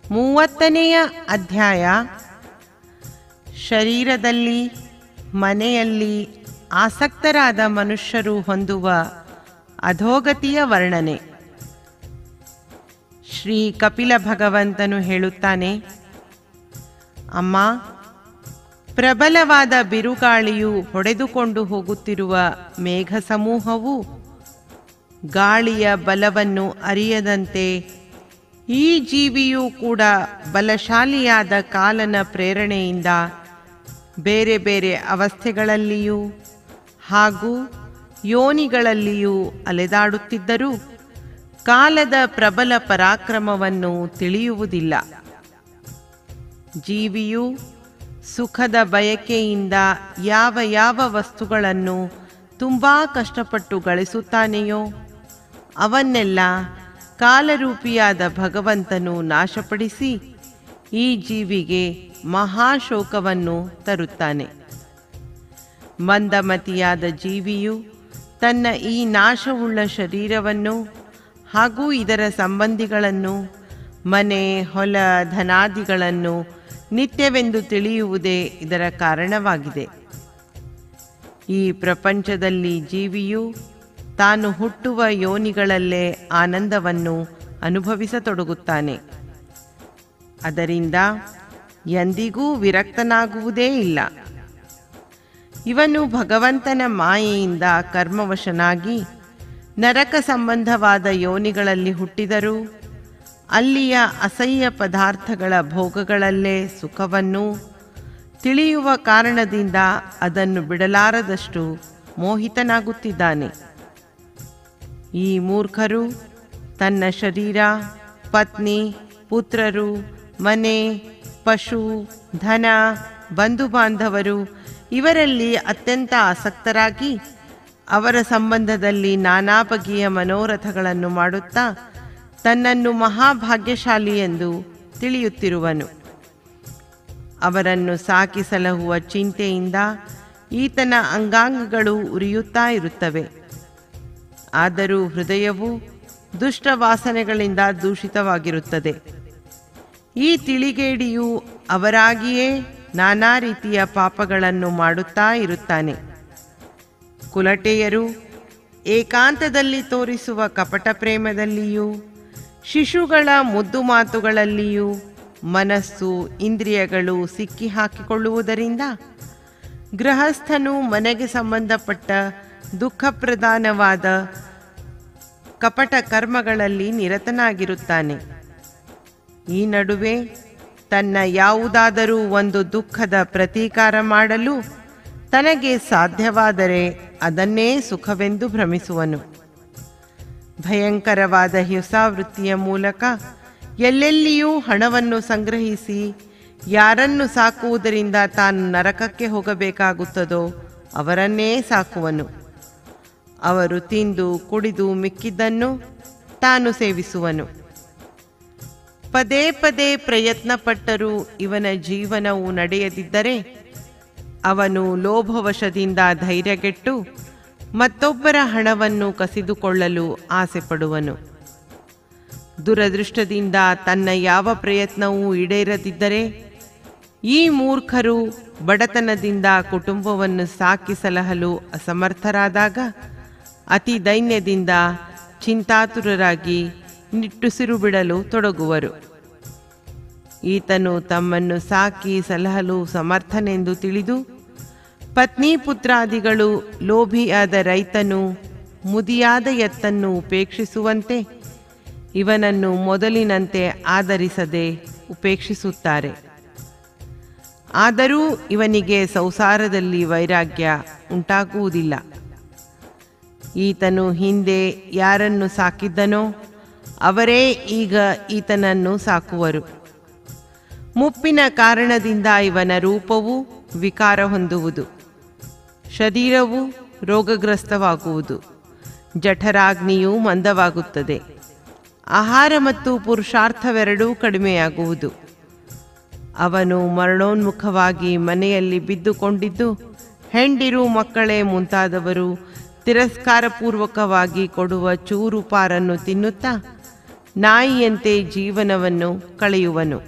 ಮೂವತ್ತನೆಯ ಅಧ್ಯಾಯ ಶರೀರದಲ್ಲಿ ಮನೆಯಲ್ಲಿ ಆಸಕ್ತರಾದ ಮನುಷ್ಯರು ಹೊಂದುವ ಅಧೋಗತಿಯ ವರ್ಣನೆ ಶ್ರೀ ಕಪಿಲ ಭಗವಂತನು ಹೇಳುತ್ತಾನೆ ಅಮ್ಮ ಪ್ರಬಲವಾದ ಬಿರುಗಾಳಿಯು ಹೊಡೆದುಕೊಂಡು ಹೋಗುತ್ತಿರುವ ಮೇಘ ಸಮೂಹವು ಗಾಳಿಯ ಬಲವನ್ನು ಅರಿಯದಂತೆ ಈ ಜೀವಿಯೂ ಕೂಡ ಬಲಶಾಲಿಯಾದ ಕಾಲನ ಪ್ರೇರಣೆಯಿಂದ ಬೇರೆ ಬೇರೆ ಅವಸ್ಥೆಗಳಲ್ಲಿಯೂ ಹಾಗೂ ಯೋನಿಗಳಲ್ಲಿಯೂ ಅಲೆದಾಡುತ್ತಿದ್ದರೂ ಕಾಲದ ಪ್ರಬಲ ಪರಾಕ್ರಮವನ್ನು ತಿಳಿಯುವುದಿಲ್ಲ ಜೀವಿಯು ಸುಖದ ಬಯಕೆಯಿಂದ ಯಾವ ಯಾವ ವಸ್ತುಗಳನ್ನು ತುಂಬ ಕಷ್ಟಪಟ್ಟು ಗಳಿಸುತ್ತಾನೆಯೋ ಅವನ್ನೆಲ್ಲ ಕಾಲರೂಪಿಯಾದ ಭಗವಂತನು ನಾಶಪಡಿಸಿ ಈ ಜೀವಿಗೆ ಮಹಾಶೋಕವನ್ನು ತರುತ್ತಾನೆ ಮಂದಮತಿಯಾದ ಜೀವಿಯು ತನ್ನ ಈ ನಾಶವುಳ್ಳ ಶರೀರವನ್ನು ಹಾಗೂ ಇದರ ಸಂಬಂಧಿಗಳನ್ನು ಮನೆ ಹೊಲ ಧನಾದಿಗಳನ್ನು ನಿತ್ಯವೆಂದು ತಿಳಿಯುವುದೇ ಇದರ ಕಾರಣವಾಗಿದೆ ಈ ಪ್ರಪಂಚದಲ್ಲಿ ಜೀವಿಯು ತಾನು ಹುಟ್ಟುವ ಯೋನಿಗಳಲ್ಲೇ ಆನಂದವನ್ನು ಅನುಭವಿಸತೊಡಗುತ್ತಾನೆ ಅದರಿಂದ ಎಂದಿಗೂ ವಿರಕ್ತನಾಗುವುದೇ ಇಲ್ಲ ಇವನು ಭಗವಂತನ ಮಾಯೆಯಿಂದ ಕರ್ಮವಶನಾಗಿ ನರಕ ಸಂಬಂಧವಾದ ಯೋನಿಗಳಲ್ಲಿ ಹುಟ್ಟಿದರೂ ಅಲ್ಲಿಯ ಅಸಹ್ಯ ಪದಾರ್ಥಗಳ ಭೋಗಗಳಲ್ಲೇ ಸುಖವನ್ನು ತಿಳಿಯುವ ಕಾರಣದಿಂದ ಅದನ್ನು ಬಿಡಲಾರದಷ್ಟು ಮೋಹಿತನಾಗುತ್ತಿದ್ದಾನೆ ಈ ಮೂರ್ಖರು ತನ್ನ ಶರೀರ ಪತ್ನಿ ಪುತ್ರರು ಮನೆ ಪಶು ಧನ ಬಂಧು ಬಾಂಧವರು ಇವರಲ್ಲಿ ಅತ್ಯಂತ ಆಸಕ್ತರಾಗಿ ಅವರ ಸಂಬಂಧದಲ್ಲಿ ನಾನಾ ಬಗೆಯ ಮನೋರಥಗಳನ್ನು ಮಾಡುತ್ತಾ ತನ್ನನ್ನು ಮಹಾಭಾಗ್ಯಶಾಲಿ ಎಂದು ತಿಳಿಯುತ್ತಿರುವನು ಅವರನ್ನು ಸಾಕಿ ಸಲಹುವ ಚಿಂತೆಯಿಂದ ಈತನ ಅಂಗಾಂಗಗಳು ಉರಿಯುತ್ತಾ ಇರುತ್ತವೆ ಆದರೂ ಹೃದಯವು ದುಷ್ಟ ವಾಸನೆಗಳಿಂದ ದೂಷಿತವಾಗಿರುತ್ತದೆ ಈ ತಿಳಿಗೇಡಿಯು ಅವರಾಗಿಯೇ ನಾನಾ ರೀತಿಯ ಪಾಪಗಳನ್ನು ಮಾಡುತ್ತಾ ಇರುತ್ತಾನೆ ಕುಲಟೆಯರು ಏಕಾಂತದಲ್ಲಿ ತೋರಿಸುವ ಕಪಟ ಪ್ರೇಮದಲ್ಲಿಯೂ ಶಿಶುಗಳ ಮುದ್ದು ಮಾತುಗಳಲ್ಲಿಯೂ ಮನಸ್ಸು ಇಂದ್ರಿಯಗಳು ಸಿಕ್ಕಿ ಹಾಕಿಕೊಳ್ಳುವುದರಿಂದ ಗೃಹಸ್ಥನು ಮನೆಗೆ ಸಂಬಂಧಪಟ್ಟ ದುಃಖಪ್ರಧಾನವಾದ ಕಪಟ ಕರ್ಮಗಳಲ್ಲಿ ನಿರತನಾಗಿರುತ್ತಾನೆ ಈ ನಡುವೆ ತನ್ನ ಯಾವುದಾದರೂ ಒಂದು ದುಃಖದ ಪ್ರತೀಕಾರ ಮಾಡಲು ತನಗೆ ಸಾಧ್ಯವಾದರೆ ಅದನ್ನೇ ಸುಖವೆಂದು ಭ್ರಮಿಸುವನು ಭಯಂಕರವಾದ ಹಿಂಸಾವೃತ್ತಿಯ ಮೂಲಕ ಎಲ್ಲೆಲ್ಲಿಯೂ ಹಣವನ್ನು ಸಂಗ್ರಹಿಸಿ ಯಾರನ್ನು ಸಾಕುವುದರಿಂದ ತಾನು ನರಕಕ್ಕೆ ಹೋಗಬೇಕಾಗುತ್ತದೋ ಅವರನ್ನೇ ಸಾಕುವನು ಅವರು ತಿಂದು ಕುಡಿದು ಮಿಕ್ಕಿದ್ದನ್ನು ತಾನು ಸೇವಿಸುವನು ಪದೇ ಪದೇ ಪ್ರಯತ್ನಪಟ್ಟರೂ ಇವನ ಜೀವನವು ನಡೆಯದಿದ್ದರೆ ಅವನು ಲೋಭವಶದಿಂದ ಧೈರ್ಯಗೆಟ್ಟು ಮತ್ತೊಬ್ಬರ ಹಣವನ್ನು ಕಸಿದುಕೊಳ್ಳಲು ಆಸೆ ಪಡುವನು ದುರದೃಷ್ಟದಿಂದ ತನ್ನ ಯಾವ ಪ್ರಯತ್ನವೂ ಈಡೇರದಿದ್ದರೆ ಈ ಮೂರ್ಖರು ಬಡತನದಿಂದ ಕುಟುಂಬವನ್ನು ಸಾಕಿ ಸಲಹಲು ಅಸಮರ್ಥರಾದಾಗ ಅತಿ ದೈನ್ಯದಿಂದ ಚಿಂತಾತುರರಾಗಿ ನಿಟ್ಟುಸಿರು ಬಿಡಲು ತೊಡಗುವರು ಈತನು ತಮ್ಮನ್ನು ಸಾಕಿ ಸಲಹಲು ಸಮರ್ಥನೆಂದು ತಿಳಿದು ಪತ್ನಿ ಪುತ್ರಾದಿಗಳು ಲೋಭಿಯಾದ ರೈತನು ಮುದಿಯಾದ ಎತ್ತನ್ನು ಉಪೇಕ್ಷಿಸುವಂತೆ ಇವನನ್ನು ಮೊದಲಿನಂತೆ ಆದರಿಸದೆ ಉಪೇಕ್ಷಿಸುತ್ತಾರೆ ಆದರೂ ಇವನಿಗೆ ಸಂಸಾರದಲ್ಲಿ ವೈರಾಗ್ಯ ಉಂಟಾಗುವುದಿಲ್ಲ ಈತನು ಹಿಂದೆ ಯಾರನ್ನು ಸಾಕಿದ್ದನೋ ಅವರೇ ಈಗ ಈತನನ್ನು ಸಾಕುವರು ಮುಪ್ಪಿನ ಕಾರಣದಿಂದ ಇವನ ರೂಪವು ವಿಕಾರ ಹೊಂದುವುದು ಶರೀರವು ರೋಗಗ್ರಸ್ತವಾಗುವುದು ಜಠರಾಗ್ನಿಯು ಮಂದವಾಗುತ್ತದೆ ಆಹಾರ ಮತ್ತು ಪುರುಷಾರ್ಥವೆರಡೂ ಕಡಿಮೆಯಾಗುವುದು ಅವನು ಮರಣೋನ್ಮುಖವಾಗಿ ಮನೆಯಲ್ಲಿ ಬಿದ್ದುಕೊಂಡಿದ್ದು ಹೆಂಡಿರು ಮಕ್ಕಳೇ ಮುಂತಾದವರು ತಿರಸ್ಕಾರಪೂರ್ವಕವಾಗಿ ಕೊಡುವ ಚೂರು ಪಾರನ್ನು ತಿನ್ನುತ್ತಾ ನಾಯಿಯಂತೆ ಜೀವನವನ್ನು ಕಳೆಯುವನು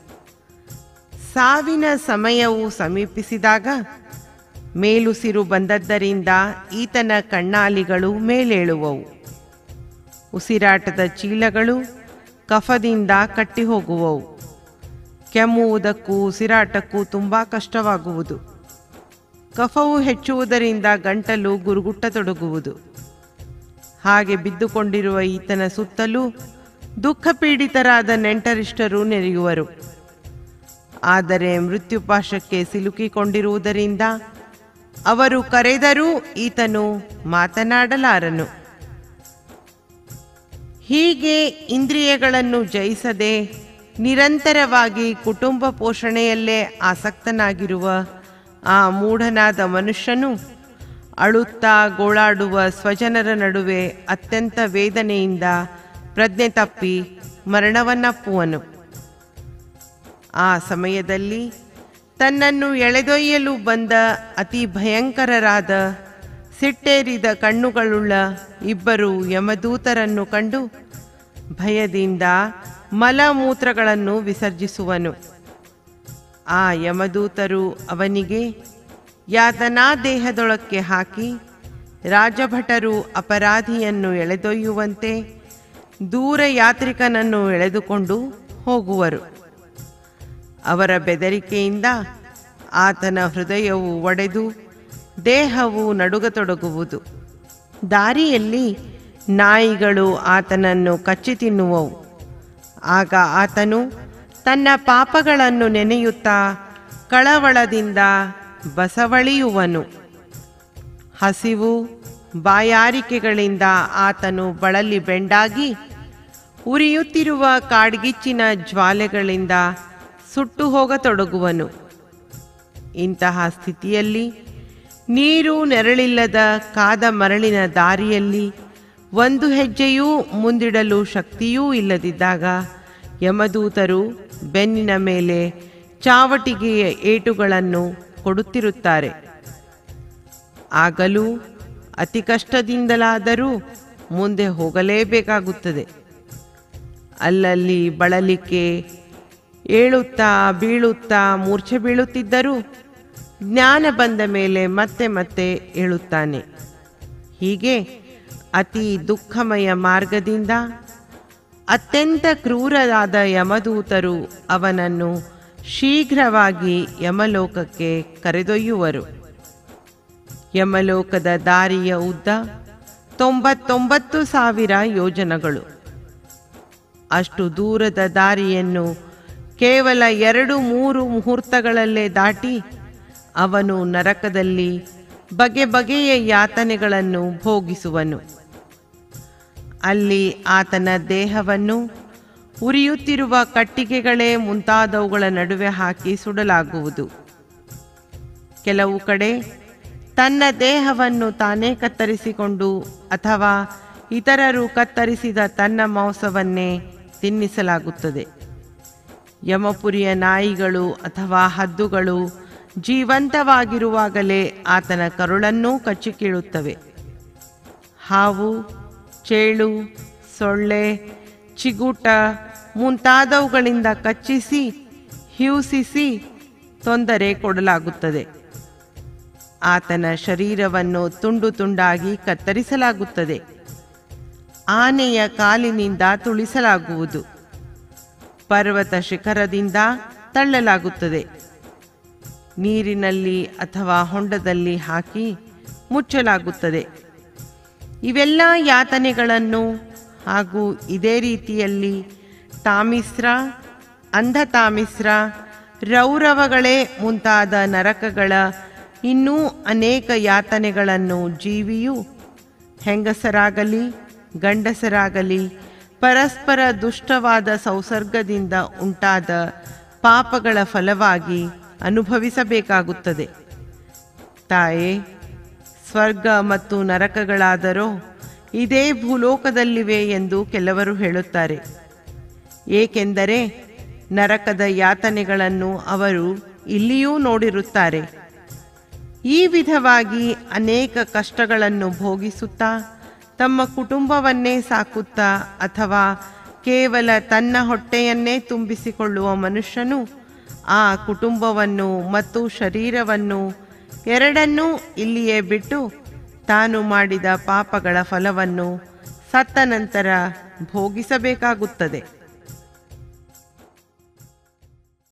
ಸಾವಿನ ಸಮಯವು ಸಮೀಪಿಸಿದಾಗ ಮೇಲುಸಿರು ಬಂದದ್ದರಿಂದ ಈತನ ಕಣ್ಣಾಲಿಗಳು ಮೇಲೇಳುವವು ಉಸಿರಾಟದ ಚೀಲಗಳು ಕಫದಿಂದ ಕಟ್ಟಿ ಹೋಗುವವು ಕೆಮ್ಮುವುದಕ್ಕೂ ಉಸಿರಾಟಕ್ಕೂ ತುಂಬ ಕಷ್ಟವಾಗುವುದು ಕಫವು ಹೆಚ್ಚುವುದರಿಂದ ಗಂಟಲು ಗುರುಗುಟ್ಟತೊಡಗುವುದು ಹಾಗೆ ಬಿದ್ದುಕೊಂಡಿರುವ ಈತನ ಸುತ್ತಲೂ ದುಃಖಪೀಡಿತರಾದ ನೆಂಟರಿಷ್ಟರು ನೆರೆಯುವರು ಆದರೆ ಮೃತ್ಯುಪಾಶಕ್ಕೆ ಸಿಲುಕಿಕೊಂಡಿರುವುದರಿಂದ ಅವರು ಕರೆದರೂ ಈತನು ಮಾತನಾಡಲಾರನು ಹೀಗೆ ಇಂದ್ರಿಯಗಳನ್ನು ಜಯಿಸದೆ ನಿರಂತರವಾಗಿ ಕುಟುಂಬ ಪೋಷಣೆಯಲ್ಲೇ ಆಸಕ್ತನಾಗಿರುವ ಆ ಮೂಢನಾದ ಮನುಷ್ಯನು ಅಳುತ್ತಾ ಗೋಳಾಡುವ ಸ್ವಜನರ ನಡುವೆ ಅತ್ಯಂತ ವೇದನೆಯಿಂದ ಪ್ರಜ್ಞೆ ತಪ್ಪಿ ಮರಣವನ್ನಪ್ಪುವನು ಆ ಸಮಯದಲ್ಲಿ ತನ್ನನ್ನು ಎಳೆದೊಯ್ಯಲು ಬಂದ ಅತಿ ಭಯಂಕರರಾದ ಸಿಟ್ಟೇರಿದ ಕಣ್ಣುಗಳುಳ್ಳ ಇಬ್ಬರು ಯಮದೂತರನ್ನು ಕಂಡು ಭಯದಿಂದ ಮಲಮೂತ್ರಗಳನ್ನು ವಿಸರ್ಜಿಸುವನು ಆ ಯಮದೂತರು ಅವನಿಗೆ ಯಾತನಾ ದೇಹದೊಳಕ್ಕೆ ಹಾಕಿ ರಾಜಭಟರು ಅಪರಾಧಿಯನ್ನು ಎಳೆದೊಯ್ಯುವಂತೆ ದೂರ ಯಾತ್ರಿಕನನ್ನು ಎಳೆದುಕೊಂಡು ಹೋಗುವರು ಅವರ ಬೆದರಿಕೆಯಿಂದ ಆತನ ಹೃದಯವು ಒಡೆದು ದೇಹವು ನಡುಗತೊಡಗುವುದು ದಾರಿಯಲ್ಲಿ ನಾಯಿಗಳು ಆತನನ್ನು ಕಚ್ಚಿ ತಿನ್ನುವವು ಆಗ ಆತನು ತನ್ನ ಪಾಪಗಳನ್ನು ನೆನೆಯುತ್ತಾ ಕಳವಳದಿಂದ ಬಸವಳಿಯುವನು ಹಸಿವು ಬಾಯಾರಿಕೆಗಳಿಂದ ಆತನು ಬಳಲಿ ಬೆಂಡಾಗಿ ಉರಿಯುತ್ತಿರುವ ಕಾಡ್ಗಿಚ್ಚಿನ ಜ್ವಾಲೆಗಳಿಂದ ಸುಟ್ಟು ಹೋಗತೊಡಗುವನು ಇಂತಹ ಸ್ಥಿತಿಯಲ್ಲಿ ನೀರು ನೆರಳಿಲ್ಲದ ಕಾದ ಮರಳಿನ ದಾರಿಯಲ್ಲಿ ಒಂದು ಹೆಜ್ಜೆಯೂ ಮುಂದಿಡಲು ಶಕ್ತಿಯೂ ಇಲ್ಲದಿದ್ದಾಗ ಯಮದೂತರು ಬೆನ್ನಿನ ಮೇಲೆ ಚಾವಟಿಗೆಯ ಏಟುಗಳನ್ನು ಕೊಡುತ್ತಿರುತ್ತಾರೆ ಆಗಲೂ ಅತಿ ಕಷ್ಟದಿಂದಲಾದರೂ ಮುಂದೆ ಹೋಗಲೇಬೇಕಾಗುತ್ತದೆ ಅಲ್ಲಲ್ಲಿ ಬಳಲಿಕೆ ಏಳುತ್ತಾ ಬೀಳುತ್ತಾ ಮೂರ್ಛೆ ಬೀಳುತ್ತಿದ್ದರೂ ಜ್ಞಾನ ಬಂದ ಮೇಲೆ ಮತ್ತೆ ಮತ್ತೆ ಏಳುತ್ತಾನೆ ಹೀಗೆ ಅತಿ ದುಃಖಮಯ ಮಾರ್ಗದಿಂದ ಅತ್ಯಂತ ಕ್ರೂರರಾದ ಯಮದೂತರು ಅವನನ್ನು ಶೀಘ್ರವಾಗಿ ಯಮಲೋಕಕ್ಕೆ ಕರೆದೊಯ್ಯುವರು ಯಮಲೋಕದ ದಾರಿಯ ಉದ್ದ ತೊಂಬತ್ತೊಂಬತ್ತು ಸಾವಿರ ಯೋಜನಗಳು ಅಷ್ಟು ದೂರದ ದಾರಿಯನ್ನು ಕೇವಲ ಎರಡು ಮೂರು ಮುಹೂರ್ತಗಳಲ್ಲೇ ದಾಟಿ ಅವನು ನರಕದಲ್ಲಿ ಬಗೆ ಬಗೆಯ ಯಾತನೆಗಳನ್ನು ಭೋಗಿಸುವನು ಅಲ್ಲಿ ಆತನ ದೇಹವನ್ನು ಉರಿಯುತ್ತಿರುವ ಕಟ್ಟಿಗೆಗಳೇ ಮುಂತಾದವುಗಳ ನಡುವೆ ಹಾಕಿ ಸುಡಲಾಗುವುದು ಕೆಲವು ಕಡೆ ತನ್ನ ದೇಹವನ್ನು ತಾನೇ ಕತ್ತರಿಸಿಕೊಂಡು ಅಥವಾ ಇತರರು ಕತ್ತರಿಸಿದ ತನ್ನ ಮಾಂಸವನ್ನೇ ತಿನ್ನಿಸಲಾಗುತ್ತದೆ ಯಮಪುರಿಯ ನಾಯಿಗಳು ಅಥವಾ ಹದ್ದುಗಳು ಜೀವಂತವಾಗಿರುವಾಗಲೇ ಆತನ ಕರುಳನ್ನೂ ಕಚ್ಚಿಕೀಳುತ್ತವೆ ಹಾವು ಚೇಳು ಸೊಳ್ಳೆ ಚಿಗುಟ ಮುಂತಾದವುಗಳಿಂದ ಕಚ್ಚಿಸಿ ಹಿಂಸಿಸಿ ತೊಂದರೆ ಕೊಡಲಾಗುತ್ತದೆ ಆತನ ಶರೀರವನ್ನು ತುಂಡು ತುಂಡಾಗಿ ಕತ್ತರಿಸಲಾಗುತ್ತದೆ ಆನೆಯ ಕಾಲಿನಿಂದ ತುಳಿಸಲಾಗುವುದು ಪರ್ವತ ಶಿಖರದಿಂದ ತಳ್ಳಲಾಗುತ್ತದೆ ನೀರಿನಲ್ಲಿ ಅಥವಾ ಹೊಂಡದಲ್ಲಿ ಹಾಕಿ ಮುಚ್ಚಲಾಗುತ್ತದೆ ಇವೆಲ್ಲ ಯಾತನೆಗಳನ್ನು ಹಾಗೂ ಇದೇ ರೀತಿಯಲ್ಲಿ ತಾಮಿಸ್ರ ಅಂಧತಾಮಿಸ್ರ ರೌರವಗಳೇ ಮುಂತಾದ ನರಕಗಳ ಇನ್ನೂ ಅನೇಕ ಯಾತನೆಗಳನ್ನು ಜೀವಿಯು ಹೆಂಗಸರಾಗಲಿ ಗಂಡಸರಾಗಲಿ ಪರಸ್ಪರ ದುಷ್ಟವಾದ ಸಂಸರ್ಗದಿಂದ ಉಂಟಾದ ಪಾಪಗಳ ಫಲವಾಗಿ ಅನುಭವಿಸಬೇಕಾಗುತ್ತದೆ ತಾಯೇ ಸ್ವರ್ಗ ಮತ್ತು ನರಕಗಳಾದರೋ ಇದೇ ಭೂಲೋಕದಲ್ಲಿವೆ ಎಂದು ಕೆಲವರು ಹೇಳುತ್ತಾರೆ ಏಕೆಂದರೆ ನರಕದ ಯಾತನೆಗಳನ್ನು ಅವರು ಇಲ್ಲಿಯೂ ನೋಡಿರುತ್ತಾರೆ ಈ ವಿಧವಾಗಿ ಅನೇಕ ಕಷ್ಟಗಳನ್ನು ಭೋಗಿಸುತ್ತಾ ತಮ್ಮ ಕುಟುಂಬವನ್ನೇ ಸಾಕುತ್ತಾ ಅಥವಾ ಕೇವಲ ತನ್ನ ಹೊಟ್ಟೆಯನ್ನೇ ತುಂಬಿಸಿಕೊಳ್ಳುವ ಮನುಷ್ಯನು ಆ ಕುಟುಂಬವನ್ನು ಮತ್ತು ಶರೀರವನ್ನು ಎರಡನ್ನೂ ಇಲ್ಲಿಯೇ ಬಿಟ್ಟು ತಾನು ಮಾಡಿದ ಪಾಪಗಳ ಫಲವನ್ನು ಸತ್ತ ನಂತರ ಭೋಗಿಸಬೇಕಾಗುತ್ತದೆ